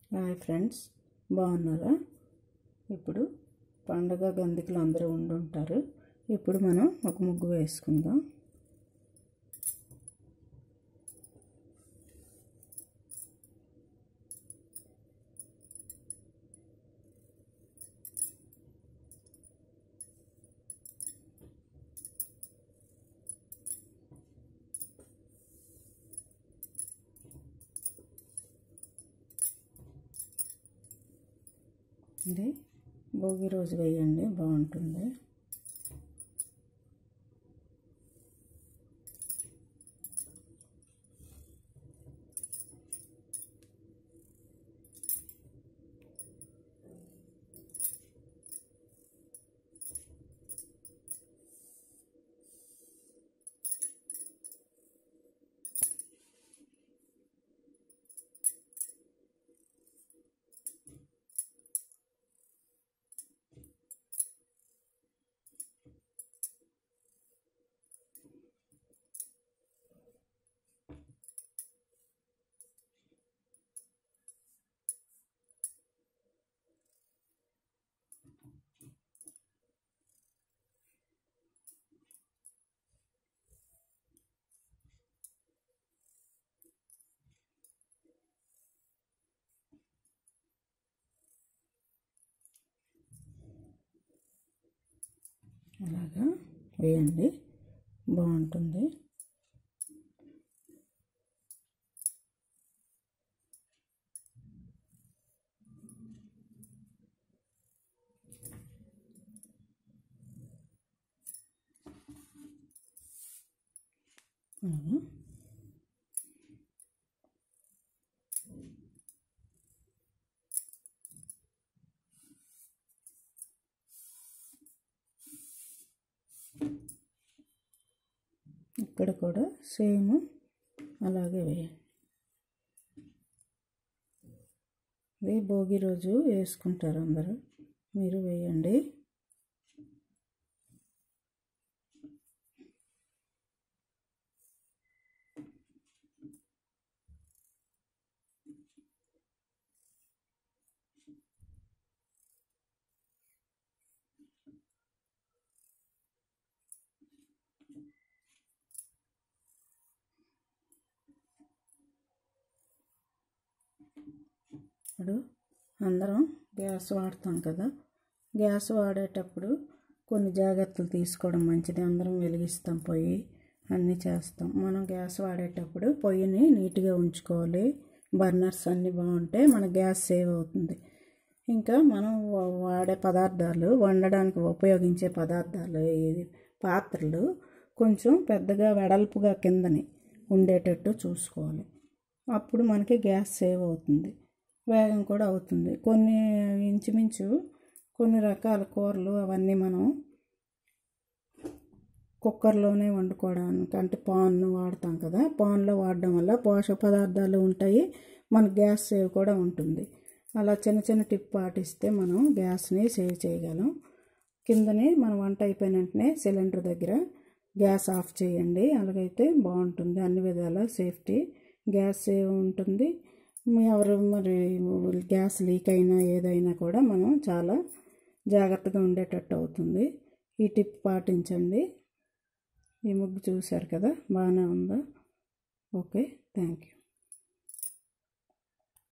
hi friends బాగున్నారా ఇప్పుడు పండగ గంధికులు అందరూ ఉండుంటారు ఇప్పుడు మనం ఒక ముగ్గు వేసుకుందాం ఇది భోగి రోజు వేయండి బాగుంటుంది అలాగా వేయండి బాగుంటుంది అలాగా ఇక్కడ కూడా సేమ్ అలాగే వేయండి ఇది భోగి రోజు వేసుకుంటారు అందరూ మీరు వేయండి ఇప్పుడు అందరం గ్యాస్ వాడతాం కదా గ్యాస్ వాడేటప్పుడు కొన్ని జాగ్రత్తలు తీసుకోవడం మంచిది అందరం వెలిగిస్తాం పొయ్యి అన్నీ చేస్తాం మనం గ్యాస్ వాడేటప్పుడు పొయ్యిని నీట్గా ఉంచుకోవాలి బర్నర్స్ అన్నీ బాగుంటే మన గ్యాస్ సేవ్ అవుతుంది ఇంకా మనం వాడే పదార్థాలు వండడానికి ఉపయోగించే పదార్థాలు పాత్రలు కొంచెం పెద్దగా వెడల్పుగా కిందని ఉండేటట్టు చూసుకోవాలి అప్పుడు మనకి గ్యాస్ సేవ్ అవుతుంది వేగం కూడా అవుతుంది కొన్ని ఇంచుమించు కొన్ని రకాల కూరలు అవన్నీ మనం కుక్కర్లోనే వండుకోవడానికి అంటే పాన్ వాడతాం కదా పాన్లో వాడడం వల్ల పోషక పదార్థాలు ఉంటాయి మన గ్యాస్ సేవ్ కూడా ఉంటుంది అలా చిన్న చిన్న టిప్ పాటిస్తే మనం గ్యాస్ని సేవ్ చేయగలం కిందనే మన వంట అయిపోయిన వెంటనే సిలిండర్ దగ్గర గ్యాస్ ఆఫ్ చేయండి అలాగైతే బాగుంటుంది అన్ని విధాల సేఫ్టీ గ్యాస్ సేవ్ ఉంటుంది ఎవరు మరి గ్యాస్ లీక్ అయినా ఏదైనా కూడా మనం చాలా జాగ్రత్తగా ఉండేటట్టు అవుతుంది ఈ టిప్ పాటించండి ఈ ముగ్గు చూశారు కదా బాగానే ఉందా ఓకే థ్యాంక్ యూ